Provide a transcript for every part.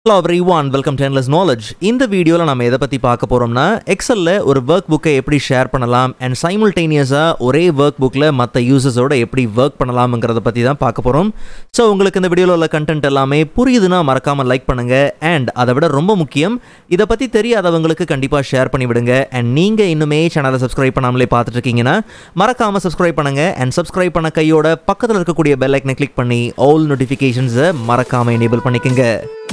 hello everyone welcome to endless knowledge இந்த வீடியோவில் நம்ம எதை பற்றி பார்க்க போகிறோம்னா எக்ஸலில் ஒரு ஒர்க் புக்கை எப்படி ஷேர் பண்ணலாம் அண்ட் சைமில்டேனியஸாக ஒரே ஒர்க் புக்கில் மற்ற யூசர்ஸோட எப்படி ஒர்க் பண்ணலாம்ங்கிறத பற்றி தான் பார்க்க போகிறோம் ஸோ உங்களுக்கு இந்த வீடியோவில் உள்ள கண்டென்ட் எல்லாமே புரியுதுன்னா மறக்காமல் லைக் பண்ணுங்கள் அண்ட் அதை விட ரொம்ப முக்கியம் இதை பற்றி தெரியாதவங்களுக்கு கண்டிப்பாக ஷேர் பண்ணி விடுங்க அண்ட் நீங்கள் இன்னுமே சேனலை சப்ஸ்கிரைப் பண்ணாமலே பார்த்துட்டு இருக்கீங்கன்னா மறக்காமல் சப்ஸ்கிரைப் பண்ணுங்கள் அண்ட் சப்ஸ்கிரைப் பண்ண கையோட பக்கத்தில் இருக்கக்கூடிய பெல் ஐக்கனை கிளிக் பண்ணி ஆல் நோட்டிஃபிகேஷன்ஸை மறக்காமல் எனேபிள் பண்ணிக்கோங்க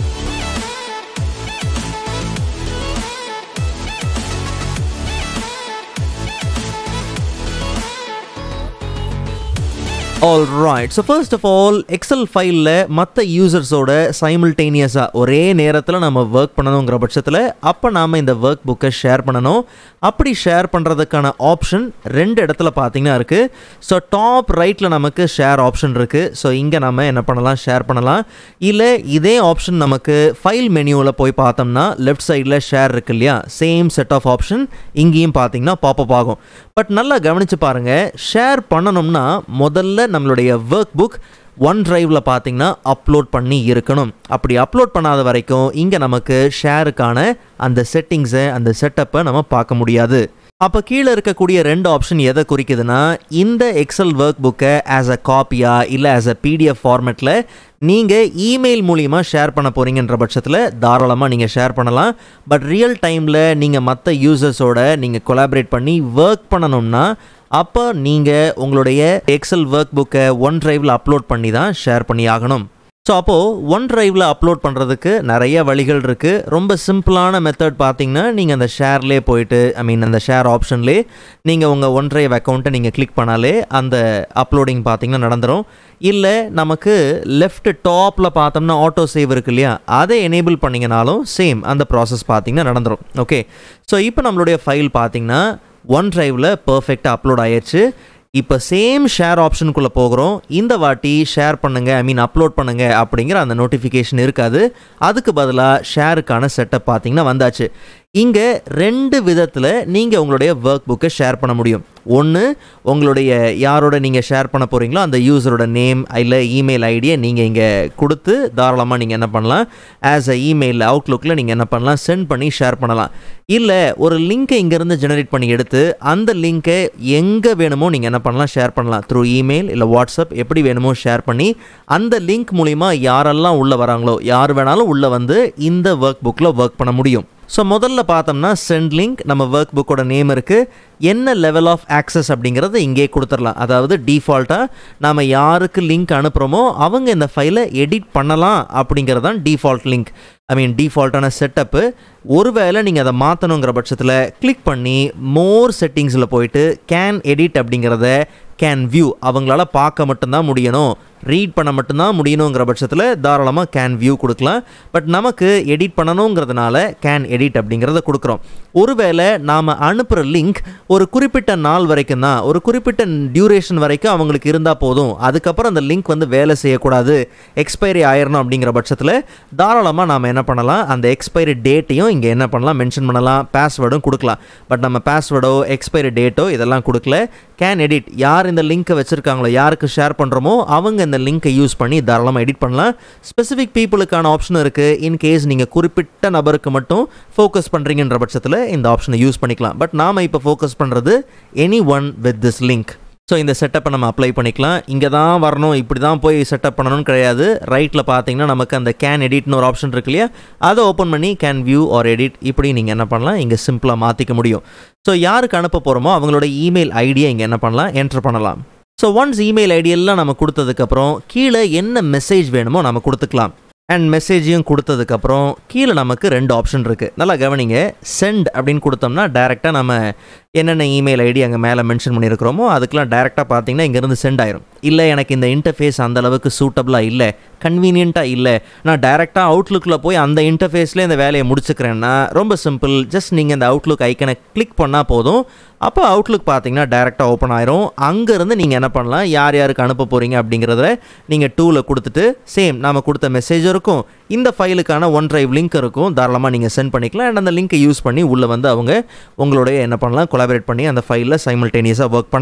all right so first of all Excel ஃபைலில் மற்ற யூசர்ஸோட சைமில்டேனியஸாக ஒரே நேரத்தில் நம்ம ஒர்க் பண்ணணுங்கிற பட்சத்தில் அப்போ நாம் இந்த ஒர்க் புக்கை ஷேர் பண்ணணும் அப்படி ஷேர் பண்ணுறதுக்கான ஆப்ஷன் ரெண்டு இடத்துல பார்த்தீங்கன்னா இருக்குது ஸோ டாப் ரைட்டில் நமக்கு ஷேர் ஆப்ஷன் இருக்குது ஸோ இங்கே நம்ம என்ன பண்ணலாம் ஷேர் பண்ணலாம் இல்லை இதே ஆப்ஷன் நமக்கு ஃபைல் மெனுவில் போய் பார்த்தோம்னா லெஃப்ட் சைடில் ஷேர் இருக்கு இல்லையா சேம் செட் ஆஃப் ஆப்ஷன் இங்கேயும் பார்த்தீங்கன்னா பாப்பப் ஆகும் பட் நல்லா கவனித்து பாருங்கள் ஷேர் பண்ணணும்னா முதல்ல நம்மளுடைய ஒர்க் புக் ஒன் டிரைவில் பார்த்தீங்கன்னா அப்லோட் பண்ணி இருக்கணும் அப்படி அப்லோட் பண்ணாத வரைக்கும் இங்கே நமக்கு ஷேருக்கான அந்த செட்டிங்ஸை அந்த செட்டப்பை நம்ம பார்க்க முடியாது அப்போ கீழே இருக்கக்கூடிய ரெண்டு ஆப்ஷன் எதை குறிக்குதுன்னா இந்த எக்ஸல் ஒர்க் புக்கை ஆஸ் அ காப்பியா இல்லை ஆஸ் அ பிடிஎஃப் ஃபார்மேட்டில் நீங்கள் இமெயில் மூலிமா ஷேர் பண்ண போகிறீங்கன்ற பட்சத்தில் தாராளமாக நீங்கள் ஷேர் பண்ணலாம் பட் ரியல் டைமில் நீங்கள் மற்ற யூசர்ஸோட நீங்கள் கொலாபரேட் பண்ணி ஒர்க் பண்ணணும்னா அப்போ நீங்கள் உங்களுடைய எக்ஸல் ஒர்க் புக்கை ஒன் டிரைவில் அப்லோட் பண்ணி தான் ஷேர் பண்ணி ஆகணும் ஸோ அப்போது ஒன் டிரைவில் அப்லோட் பண்ணுறதுக்கு நிறைய வழிகள் இருக்குது ரொம்ப சிம்பிளான மெத்தட் பார்த்தீங்கன்னா நீங்கள் அந்த ஷேர்லேயே போயிட்டு ஐ மீன் அந்த ஷேர் ஆப்ஷன்லேயே நீங்கள் உங்கள் ஒன் டிரைவ் அக்கௌண்ட்டை நீங்கள் கிளிக் பண்ணாலே அந்த அப்லோடிங் பார்த்தீங்கன்னா நடந்துடும் இல்லை நமக்கு லெஃப்ட் டாப்பில் பார்த்தோம்னா ஆட்டோ சேவ் இருக்கு இல்லையா அதை எனேபிள் பண்ணிங்கனாலும் சேம் அந்த ப்ராசஸ் பார்த்தீங்கன்னா நடந்துடும் ஓகே ஸோ இப்போ நம்மளுடைய ஃபைல் பார்த்தீங்கன்னா ஒன் டிரைவில் பர்ஃபெக்டாக அப்லோட் ஆயிடுச்சு இப்போ சேம் ஷேர் ஆப்ஷனுக்குள்ளே போகிறோம் இந்த வாட்டி ஷேர் பண்ணுங்கள் ஐ மீன் அப்லோட் பண்ணுங்கள் அப்படிங்கிற அந்த நோட்டிஃபிகேஷன் இருக்காது அதுக்கு பதிலாக ஷேருக்கான செட்டப் பார்த்தீங்கன்னா வந்தாச்சு இங்கே ரெண்டு விதத்தில் நீங்கள் உங்களுடைய ஒர்க் புக்கை ஷேர் பண்ண முடியும் ஒன்று உங்களுடைய யாரோட நீங்கள் ஷேர் பண்ண போகிறீங்களோ அந்த யூசரோட நேம் இல்லை இமெயில் ஐடியை நீங்கள் இங்கே கொடுத்து தாராளமாக நீங்கள் என்ன பண்ணலாம் ஆஸ் அ இமெயில் அவுட்லுக்கில் நீங்கள் என்ன பண்ணலாம் சென்ட் பண்ணி ஷேர் பண்ணலாம் இல்லை ஒரு லிங்க்கை இங்கேருந்து ஜெனரேட் பண்ணி எடுத்து அந்த லிங்க்கை எங்கே வேணுமோ நீங்கள் என்ன பண்ணலாம் ஷேர் பண்ணலாம் த்ரூ இமெயில் இல்லை வாட்ஸ்அப் எப்படி வேணுமோ ஷேர் பண்ணி அந்த லிங்க் மூலிமா யாரெல்லாம் உள்ளே வராங்களோ யார் வேணாலும் உள்ளே வந்து இந்த ஒர்க் புக்கில் ஒர்க் பண்ண முடியும் ஸோ முதல்ல பார்த்தோம்னா சென்ட் லிங்க் நம்ம ஒர்க் புக்கோட நேம் இருக்குது என்ன லெவல் ஆஃப் ஆக்சஸ் அப்படிங்கிறத இங்கே கொடுத்துடலாம் அதாவது டிஃபால்ட்டாக நாம் யாருக்கு லிங்க் அனுப்புகிறோமோ அவங்க இந்த ஃபைலை எடிட் பண்ணலாம் அப்படிங்கிறது தான் டிஃபால்ட் லிங்க் ஐ மீன் டிஃபால்ட்டான செட்டப்பு ஒருவேளை நீங்கள் அதை மாற்றணுங்கிற பட்சத்தில் கிளிக் பண்ணி மோர் செட்டிங்ஸில் போயிட்டு கேன் எடிட் அப்படிங்கிறத கேன் வியூ அவங்களால பார்க்க மட்டும்தான் முடியணும் ரீட் பண்ண மட்டும்தான் முடியணுங்கிற பட்சத்தில் தாராளமாக கேன் வியூ கொடுக்கலாம் பட் நமக்கு எடிட் பண்ணணுங்கிறதுனால கேன் எடிட் அப்படிங்கிறத கொடுக்குறோம் ஒருவேளை நாம் அனுப்புகிற லிங்க் ஒரு குறிப்பிட்ட நாள் வரைக்கும் தான் ஒரு குறிப்பிட்ட டியூரேஷன் வரைக்கும் அவங்களுக்கு இருந்தால் போதும் அதுக்கப்புறம் அந்த லிங்க் வந்து வேலை செய்யக்கூடாது எக்ஸ்பைரி ஆயிரணும் அப்படிங்கிற பட்சத்தில் தாராளமாக நாம் என்ன பண்ணலாம் அந்த எக்ஸ்பைரி டேட்டையும் இங்கே என்ன பண்ணலாம் மென்ஷன் பண்ணலாம் பாஸ்வேர்டும் கொடுக்கலாம் பட் நம்ம பாஸ்வேர்டோ எக்ஸ்பைரி டேட்டோ இதெல்லாம் கொடுக்கல கேன் எடிட் யார் இந்த லிங்க்கை வச்சுருக்காங்களோ யாருக்கு ஷேர் பண்ணுறோமோ அவங்க இந்த லிங்க்கை யூஸ் பண்ணி தாராளமாக எடிட் பண்ணலாம் ஸ்பெசிஃபிக் பீப்புளுக்கான ஆப்ஷன் இருக்குது இன்கேஸ் நீங்கள் குறிப்பிட்ட நபருக்கு மட்டும் ஃபோக்கஸ் பண்ணுறீங்கன்ற பட்சத்தில் இந்த ஆப்ஷனை யூஸ் பண்ணிக்கலாம் பட் நாம் இப்போ ஃபோக்கஸ் பண்ணுறது anyone with this link so இந்த செட்டப்பை நம்ம அப்ளை பண்ணிக்கலாம் இங்கே தான் வரணும் இப்படி தான் போய் செட்டப் பண்ணணும்னு கிடையாது ரைட்டில் பார்த்தீங்கன்னா நமக்கு அந்த கேன் எடிட்னு ஒரு ஆப்ஷன் இருக்கு இல்லையா அதை ஓப்பன் பண்ணி கேன் வியூ ஆர் எடிட் இப்படி நீங்கள் என்ன பண்ணலாம் இங்கே சிம்பிளாக மாற்றிக்க முடியும் ஸோ யாருக்கு அனுப்ப போகிறோமோ அவங்களோட இமெயில் ஐடியை இங்கே என்ன பண்ணலாம் என்ட்ரு பண்ணலாம் ஸோ ஒன்ஸ் இமெயில் ஐடியெல்லாம் நம்ம கொடுத்ததுக்கப்புறம் கீழே என்ன மெசேஜ் வேணுமோ நம்ம கொடுத்துக்கலாம் அண்ட் மெசேஜையும் கொடுத்ததுக்கப்புறம் கீழே நமக்கு ரெண்டு ஆப்ஷன் இருக்குது நல்லா கவனிங்க சென்ட் அப்படின்னு கொடுத்தோம்னா டேரெக்டாக நம்ம என்னென்ன இமெயில் ஐடி அங்கே மேலே மென்ஷன் பண்ணியிருக்கிறோமோ அதுக்கெலாம் டேரெக்டாக பார்த்தீங்கன்னா இங்கேருந்து சென்ட் ஆயிரும் இல்லை எனக்கு இந்த இன்டர்ஃபேஸ் அந்த அளவுக்கு சூட்டபுளாக இல்லை கன்வீனியண்ட்டாக இல்லை நான் டேரெக்டாக அவுட்லுக்கில் போய் அந்த இன்டர்ஃபேஸ்லேயே இந்த வேலையை முடிச்சுக்கிறேன்னா ரொம்ப சிம்பிள் ஜஸ்ட் நீங்கள் இந்த அவுட்லுக் ஐக்கனை கிளிக் பண்ணால் போதும் அப்போ அவுட்லுக் பார்த்தீங்கன்னா டேரெக்டாக ஓப்பன் ஆயிரும் அங்கேருந்து நீங்கள் என்ன பண்ணலாம் யார் யாருக்கு அனுப்ப போகிறீங்க அப்படிங்கிறத நீங்கள் டூவில் கொடுத்துட்டு சேம் நாம் கொடுத்த மெசேஜ் இருக்கும் இந்த ஃபைலுக்கான ஒன் டிரைவ் லிங்க் இருக்கும் தாராளமாக நீங்கள் சென்ட் பண்ணிக்கலாம் அண்ட் அந்த லிங்க்கை யூஸ் பண்ணி உள்ளே வந்து அவங்க உங்களுடைய என்ன பண்ணலாம் கொலாபரேட் பண்ணி அந்த ஃபைலில் சைமல்டேனியஸாக ஒர்க் பண்ணலாம்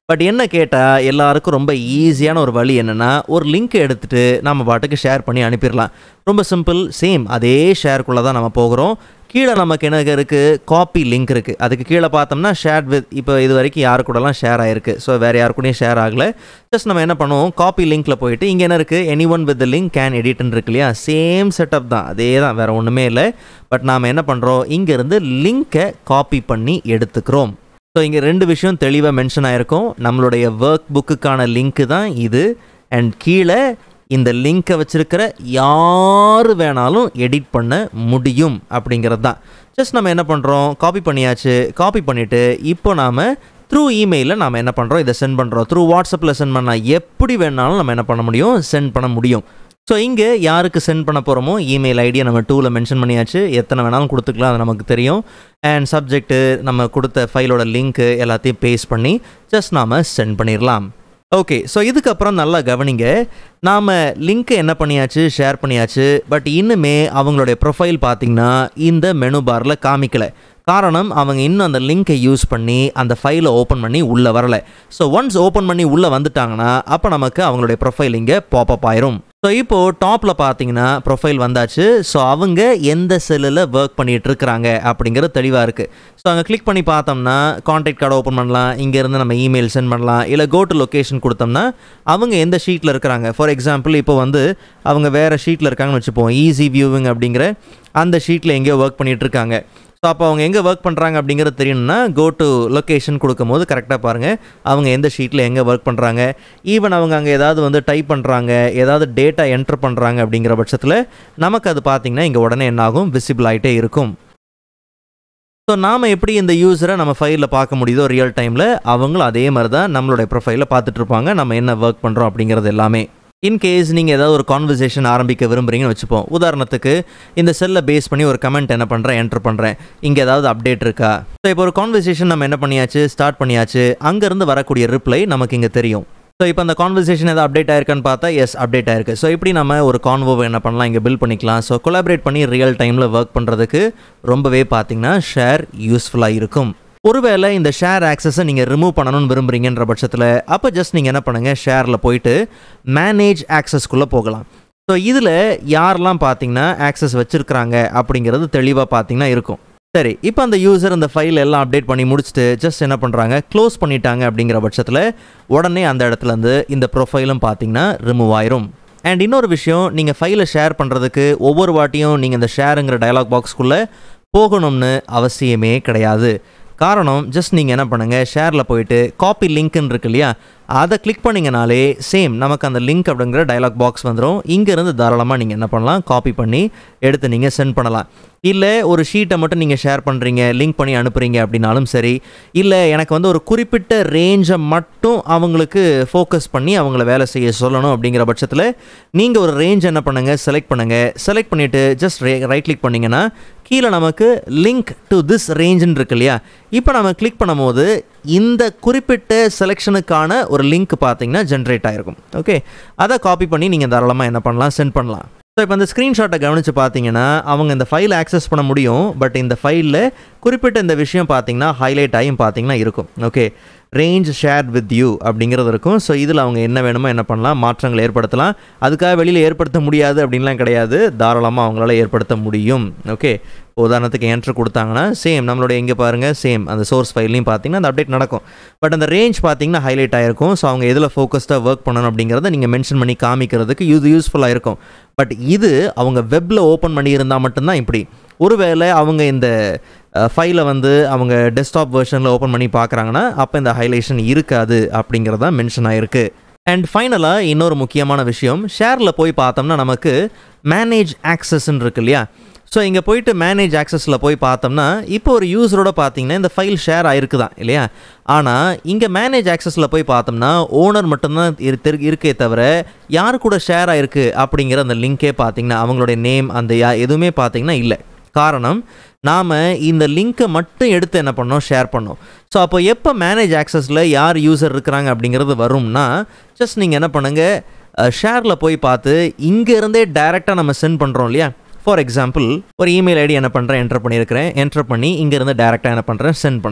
பட் என்ன கேட்டால் எல்லாருக்கும் ரொம்ப ஈஸியான ஒரு வழி என்னென்னா ஒரு லிங்க் எடுத்துகிட்டு நம்ம பாட்டுக்கு ஷேர் பண்ணி அனுப்பிடலாம் ரொம்ப சிம்பிள் சேம் அதே ஷேருக்குள்ளே தான் நம்ம போகிறோம் கீழே நமக்கு என்ன இருக்குது காப்பி லிங்க் இருக்குது அதுக்கு கீழே பார்த்தோம்னா ஷேர் வித் இப்போ இது வரைக்கும் யாரு கூடலாம் ஷேர் ஆயிருக்கு ஸோ வேறு யாரு கூடயும் ஷேர் ஆகலை ஜஸ்ட் நம்ம என்ன பண்ணுவோம் காப்பி லிங்க்கில் போயிட்டு இங்கே என்ன இருக்குது anyone with link can எடிட்னு இருக்கு இல்லையா சேம் செட்டப் தான் அதே தான் வேறு ஒன்றுமே இல்லை பட் நாம் என்ன பண்ணுறோம் இங்கேருந்து லிங்க்கை காப்பி பண்ணி எடுத்துக்கிறோம் ஸோ இங்கே ரெண்டு விஷயம் தெளிவாக மென்ஷன் ஆகிருக்கும் நம்மளுடைய ஒர்க் புக்குக்கான லிங்க்கு தான் இது அண்ட் கீழே இந்த லிங்க்கை வச்சுருக்கிற யார் வேணாலும் எடிட் பண்ண முடியும் அப்படிங்கிறது தான் ஜஸ்ட் நம்ம என்ன பண்ணுறோம் காப்பி பண்ணியாச்சு காப்பி பண்ணிவிட்டு இப்போ நாம் த்ரூ இமெயிலில் நாம் என்ன பண்ணுறோம் இதை சென்ட் பண்ணுறோம் த்ரூ வாட்ஸ்அப்பில் சென்ட் பண்ணால் எப்படி வேணாலும் நம்ம என்ன பண்ண முடியும் சென்ட் பண்ண முடியும் ஸோ இங்கே யாருக்கு சென்ட் பண்ண போகிறோமோ இமெயில் ஐடியை நம்ம டூவில் மென்ஷன் பண்ணியாச்சு எத்தனை வேணாலும் கொடுத்துக்கலாம் அது நமக்கு தெரியும் அண்ட் சப்ஜெக்ட்டு நம்ம கொடுத்த ஃபைலோட லிங்க்கு எல்லாத்தையும் பேஸ்ட் பண்ணி ஜஸ்ட் நாம் சென்ட் பண்ணிடலாம் ஓகே ஸோ இதுக்கப்புறம் நல்லா கவனிங்க நாம் லிங்க்கை என்ன பண்ணியாச்சு ஷேர் பண்ணியாச்சு பட் இன்னுமே அவங்களுடைய ப்ரொஃபைல் பார்த்திங்கன்னா இந்த மெனு பாரில் காமிக்கலை காரணம் அவங்க இன்னும் அந்த லிங்க்கை யூஸ் பண்ணி அந்த ஃபைலை ஓப்பன் பண்ணி உள்ளே வரல ஸோ ஒன்ஸ் ஓப்பன் பண்ணி உள்ளே வந்துட்டாங்கன்னா அப்போ நமக்கு அவங்களுடைய ப்ரொஃபைல் இங்கே பாப்பப் ஆயிரும் ஸோ இப்போது டாப்பில் பார்த்தீங்கன்னா ப்ரொஃபைல் வந்தாச்சு ஸோ அவங்க எந்த செல்லில் ஒர்க் பண்ணிகிட்டு இருக்கிறாங்க அப்படிங்கிறது தெளிவாக இருக்குது ஸோ அங்கே கிளிக் பண்ணி பார்த்தோம்னா காண்டாக்ட் கார்டு ஓப்பன் பண்ணலாம் இங்கேருந்து நம்ம இமெயில் சென்ட் பண்ணலாம் இல்லை கோ டு லொக்கேஷன் கொடுத்தோம்னா அவங்க எந்த ஷீட்டில் இருக்கிறாங்க ஃபார் எக்ஸாம்பிள் இப்போ வந்து அவங்க வேறு ஷீட்டில் இருக்காங்கன்னு வச்சுப்போம் ஈஸி வியூவிங் அப்படிங்கிற அந்த ஷீட்டில் எங்கேயோ ஒர்க் பண்ணிகிட்டு இருக்காங்க ஸோ அப்போ அவங்க எங்கே ஒர்க் பண்ணுறாங்க அப்படிங்கிறது தெரியணும்னா கோ டு லொக்கேஷன் கொடுக்கும்போது கரெக்டாக பாருங்கள் அவங்க எந்த ஷீட்டில் எங்கே ஒர்க் பண்ணுறாங்க ஈவன் அவங்க அங்கே ஏதாவது வந்து டைப் பண்ணுறாங்க ஏதாவது டேட்டா என்ட்ரு பண்ணுறாங்க அப்படிங்கிற பட்சத்தில் நமக்கு அது பார்த்திங்கன்னா இங்கே உடனே என்னாகும் விசிபிள் ஆகிட்டே இருக்கும் ஸோ நாம் எப்படி இந்த யூஸரை நம்ம ஃபைலில் பார்க்க முடியுதோ ரியல் டைமில் அவங்களும் அதே மாதிரி தான் நம்மளுடைய ப்ரொஃபைலில் பார்த்துட்ருப்பாங்க நம்ம என்ன ஒர்க் பண்ணுறோம் அப்படிங்கிறது எல்லாமே இன்கேஸ் நீங்கள் ஏதாவது ஒரு கான்வர்சேஷன் ஆரம்பிக்க விரும்புகிறீங்கன்னு வச்சுப்போம் உதாரணத்துக்கு இந்த செல்லை பேஸ் பண்ணி ஒரு கமெண்ட் என்ன பண்ணுறேன் என்டர் பண்ணுறேன் இங்கே ஏதாவது அப்டேட் இருக்கா ஸோ இப்போ ஒரு கான்வர்சேஷன் நம்ம என்ன பண்ணியாச்சு ஸ்டார்ட் பண்ணியாச்சு அங்கேருந்து வரக்கூடிய ரிப்ளை நமக்கு இங்கே தெரியும் ஸோ இப்போ அந்த கான்வர்சேஷன் ஏதாவது அப்டேட் ஆயிருக்கான்னு பார்த்தா எஸ் அப்டேட் ஆயிருக்கு ஸோ இப்படி நம்ம ஒரு கான்வோவை என்ன பண்ணலாம் இங்கே பில்ட் பண்ணிக்கலாம் ஸோ கொலாபரேட் பண்ணி ரியல் டைமில் ஒர்க் பண்ணுறதுக்கு ரொம்பவே பார்த்தீங்கன்னா ஷேர் யூஸ்ஃபுல்லாக இருக்கும் ஒருவேளை இந்த ஷேர் ஆக்சஸை நீங்கள் ரிமூவ் பண்ணணும்னு விரும்புகிறீங்கன்ற பட்சத்தில் அப்போ ஜஸ்ட் நீங்கள் என்ன பண்ணுங்கள் ஷேரில் போயிட்டு மேனேஜ் ஆக்சஸ்க்குள்ளே போகலாம் ஸோ இதில் யாரெல்லாம் பார்த்தீங்கன்னா ஆக்சஸ் வச்சுருக்கிறாங்க அப்படிங்கிறது தெளிவாக பார்த்தீங்கன்னா இருக்கும் சரி இப்போ அந்த யூசர் அந்த ஃபைல் எல்லாம் அப்டேட் பண்ணி முடிச்சுட்டு ஜஸ்ட் என்ன பண்ணுறாங்க க்ளோஸ் பண்ணிட்டாங்க அப்படிங்கிற பட்சத்தில் உடனே அந்த இடத்துலேருந்து இந்த ப்ரொஃபைலும் பார்த்தீங்கன்னா ரிமூவ் ஆயிரும் அண்ட் இன்னொரு விஷயம் நீங்கள் ஃபைலை ஷேர் பண்ணுறதுக்கு ஒவ்வொரு வாட்டியும் நீங்கள் இந்த ஷேருங்கிற டயலாக் பாக்ஸ்க்குள்ளே போகணும்னு அவசியமே கிடையாது காரணம் ஜஸ்ட் நீங்கள் என்ன பண்ணுங்கள் ஷேரில் போயிட்டு காப்பி லிங்க்னு இருக்கு இல்லையா அதை கிளிக் பண்ணிங்கனாலே சேம் நமக்கு அந்த லிங்க் அப்படிங்கிற டயலாக் பாக்ஸ் வந்துடும் இங்கேருந்து தாராளமாக நீங்கள் என்ன பண்ணலாம் காப்பி பண்ணி எடுத்து நீங்கள் சென்ட் பண்ணலாம் இல்லை ஒரு ஷீட்டை மட்டும் நீங்கள் ஷேர் பண்ணுறீங்க லிங்க் பண்ணி அனுப்புகிறீங்க அப்படின்னாலும் சரி இல்லை எனக்கு வந்து ஒரு குறிப்பிட்ட ரேஞ்சை மட்டும் அவங்களுக்கு ஃபோக்கஸ் பண்ணி அவங்கள வேலை செய்ய சொல்லணும் அப்படிங்கிற பட்சத்தில் நீங்கள் ஒரு ரேஞ்ச் என்ன பண்ணுங்கள் செலக்ட் பண்ணுங்கள் செலக்ட் பண்ணிவிட்டு ஜஸ்ட் ரைட் கிளிக் பண்ணிங்கன்னா கீழே நமக்கு லிங்க் டு திஸ் ரேஞ்சுன்னு இருக்கு இல்லையா இப்போ நம்ம கிளிக் பண்ணும்போது இந்த குறிப்பிட்ட செலெக்ஷனுக்கான ஒரு லிங்க் பார்த்தீங்கன்னா ஜென்ரேட் ஆகிருக்கும் ஓகே அதை காப்பி பண்ணி நீங்கள் தாராளமாக என்ன பண்ணலாம் சென்ட் பண்ணலாம் ஸோ இப்போ இந்த ஸ்க்ரீன்ஷாட்டை கவனித்து பார்த்தீங்கன்னா அவங்க இந்த ஃபைலை ஆக்சஸ் பண்ண முடியும் பட் இந்த ஃபைலில் குறிப்பிட்ட இந்த விஷயம் பார்த்தீங்கன்னா ஹைலைட் ஆகியும் பார்த்தீங்கன்னா இருக்கும் okay range share with you அப்படிங்கிறது இருக்கும் ஸோ இதில் அவங்க என்ன வேணுமோ என்ன பண்ணலாம் மாற்றங்கள் ஏற்படுத்தலாம் அதுக்காக வெளியில் ஏற்படுத்த முடியாது அப்படின்லாம் கிடையாது தாராளமாக அவங்களால ஏற்படுத்த முடியும் ஓகே உதாரணத்துக்கு என்ட்ரு கொடுத்தாங்கன்னா சேம் நம்மளோட எங்கே பாருங்கள் சேம் அந்த சோர்ஸ் ஃபைல்லையும் பார்த்தீங்கன்னா அந்த அப்டேட் நடக்கும் பட் அந்த ரேஞ்ச் பார்த்தீங்கன்னா ஹைலைட் ஆகிருக்கும் ஸோ அவங்க எதில் ஃபோக்கஸ்டாக ஒர்க் பண்ணணும் அப்படிங்கிறத நீங்கள் மென்ஷன் பண்ணி காமிக்கிறதுக்கு இது யூஸ்ஃபுல்லாக இருக்கும் பட் இது அவங்க வெப்பில் ஓப்பன் பண்ணியிருந்தால் மட்டும்தான் இப்படி ஒருவேளை அவங்க இந்த ஃபைலை வந்து அவங்க டெஸ்க்டாப் வெர்ஷனில் ஓப்பன் பண்ணி பார்க்குறாங்கன்னா அப்போ இந்த ஹைலைஷன் இருக்காது அப்படிங்கிறதா மென்ஷன் ஆகிருக்கு அண்ட் ஃபைனலாக இன்னொரு முக்கியமான விஷயம் ஷேரில் போய் பார்த்தோம்னா நமக்கு மேனேஜ் ஆக்சஸ்ன்னு இருக்கு இல்லையா ஸோ இங்கே போயிட்டு மேனேஜ் ஆக்சஸில் போய் பார்த்தோம்னா இப்போ ஒரு யூஸரோட பார்த்தீங்கன்னா இந்த ஃபைல் ஷேர் ஆயிருக்கு தான் இல்லையா ஆனால் இங்கே மேனேஜ் ஆக்சஸில் போய் பார்த்தோம்னா ஓனர் மட்டும்தான் இரு இருக்கே தவிர யார் கூட ஷேர் ஆயிருக்கு அப்படிங்கிற அந்த லிங்க்கே பார்த்தீங்கன்னா அவங்களுடைய நேம் அந்த யா எதுவுமே பார்த்தீங்கன்னா இல்லை காரணம் நாம் இந்த லிங்க்கை மட்டும் எடுத்து என்ன பண்ணோம் ஷேர் பண்ணோம் ஸோ அப்போ எப்போ மேனேஜ் ஆக்சஸில் யார் யூசர் இருக்கிறாங்க அப்படிங்கிறது வரும்னா ஜஸ்ட் நீங்கள் என்ன பண்ணுங்கள் ஷேரில் போய் பார்த்து இங்கேருந்தே டைரெக்டாக நம்ம சென்ட் பண்ணுறோம் இல்லையா ஃபார் எக்ஸாம்பிள் ஒரு இமெயில் ஐடி என்ன பண்ணுறேன் என்டர் பண்ணியிருக்கிறேன் என்டர் பண்ணி இங்கேருந்து டேரெக்டாக என்ன பண்ணுறேன் சென்ட் பண்ணுறேன்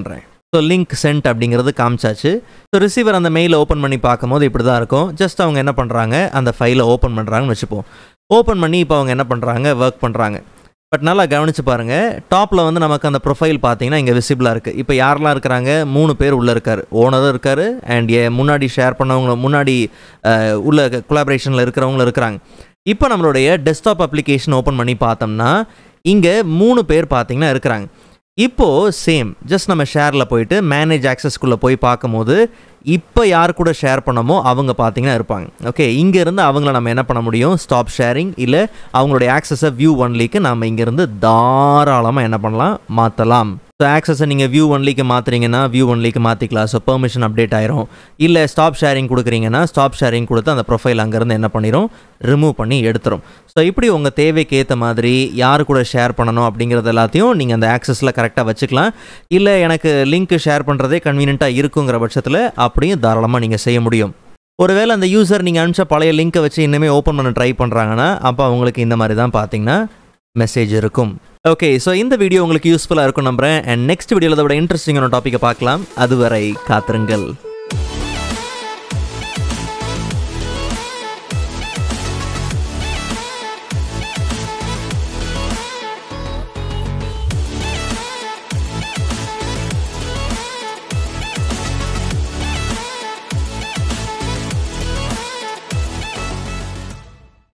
ஸோ லிங்க் சென்ட் அப்படிங்கிறது காமிச்சாச்சு ஸோ ரிசீவர் அந்த மெயிலை ஓப்பன் பண்ணி பார்க்கும்போது இப்படி தான் இருக்கும் ஜஸ்ட் அவங்க என்ன பண்ணுறாங்க அந்த ஃபைலை ஓப்பன் பண்ணுறாங்கன்னு வச்சுப்போம் ஓப்பன் பண்ணி இப்போ அவங்க என்ன பண்ணுறாங்க ஒர்க் பண்ணுறாங்க பட் நல்லா கவனிச்சு பாருங்க டாப்பில் வந்து நமக்கு அந்த ப்ரொஃபைல் பார்த்தீங்கன்னா இங்கே விசிபிளாக இருக்குது இப்போ யாரெல்லாம் இருக்கிறாங்க மூணு பேர் உள்ளே இருக்கார் ஓனரும் இருக்கார் அண்ட் முன்னாடி ஷேர் பண்ணவங்க முன்னாடி அஹ், உள்ள கொலாபரேஷனில் இருக்கிறவங்களும் இருக்கிறாங்க இப்போ நம்மளுடைய டெஸ்க்டாப் அப்ளிகேஷன் ஓப்பன் பண்ணி பார்த்தோம்னா இங்கே மூணு பேர் பார்த்தீங்கன்னா இருக்கிறாங்க இப்போது சேம் ஜஸ்ட் நம்ம ஷேரில் போயிட்டு மேனேஜ் ஆக்சஸ்க்குள்ளே போய் பார்க்கும்போது இப்போ யார் கூட ஷேர் பண்ணமோ அவங்க பார்த்தீங்கன்னா இருப்பாங்க ஓகே இங்கேருந்து அவங்கள நம்ம என்ன பண்ண முடியும் ஸ்டாப் ஷேரிங் இல்லை அவங்களுடைய ஆக்சஸை வியூ ஒன்லிக்கு நம்ம இங்கேருந்து தாராளமாக என்ன பண்ணலாம் மாற்றலாம் ஸோ ஆக்சஸை நீங்கள் வியூ ஒன்லிக்கு மாற்றுறீங்கன்னா வியூ ஒன்லிக்கு மாற்றிக்கலாம் ஸோ பெர்மிஷன் அப்டேட் ஆயிரும் இல்லை ஸ்டாப் ஷேரிங் கொடுக்குறீங்கன்னா ஸ்டாப் ஷேரிங் கொடுத்து அந்த ப்ரொஃபைல் அங்கேருந்து என்ன பண்ணிடும் ரிமூவ் பண்ணி எடுத்துரும் ஸோ இப்படி உங்கள் தேவைக்கு ஏற்ற மாதிரி யார் கூட ஷேர் பண்ணணும் அப்படிங்கிறது எல்லாத்தையும் நீங்கள் அந்த ஆக்சஸில் கரெக்டாக வச்சுக்கலாம் இல்லை எனக்கு லிங்க் ஷேர் பண்ணுறதே கன்வீனியண்ட்டாக இருக்குங்கிற பட்சத்தில் அப்படியும் தாராளமாக நீங்கள் செய்ய முடியும் ஒருவேளை அந்த யூசர் நீங்கள் அனுப்பிச்ச பழைய லிங்க்கை வச்சு இன்னுமே ஓப்பன் பண்ண ட்ரை பண்ணுறாங்கன்னா அப்போ அவங்களுக்கு இந்த மாதிரி தான் பார்த்தீங்கன்னா மெசேஜ் இருக்கும் ஓகே ஸோ இந்த வீடியோ உங்களுக்கு யூஸ்ஃபுல்லாக இருக்கும் நம்புறேன் அண்ட் நெக்ஸ்ட் வீடியோவில் விட இன்ட்ரெஸ்டிங்கான டாப்பிக்கை பார்க்கலாம் அதுவரை காத்திருங்கள்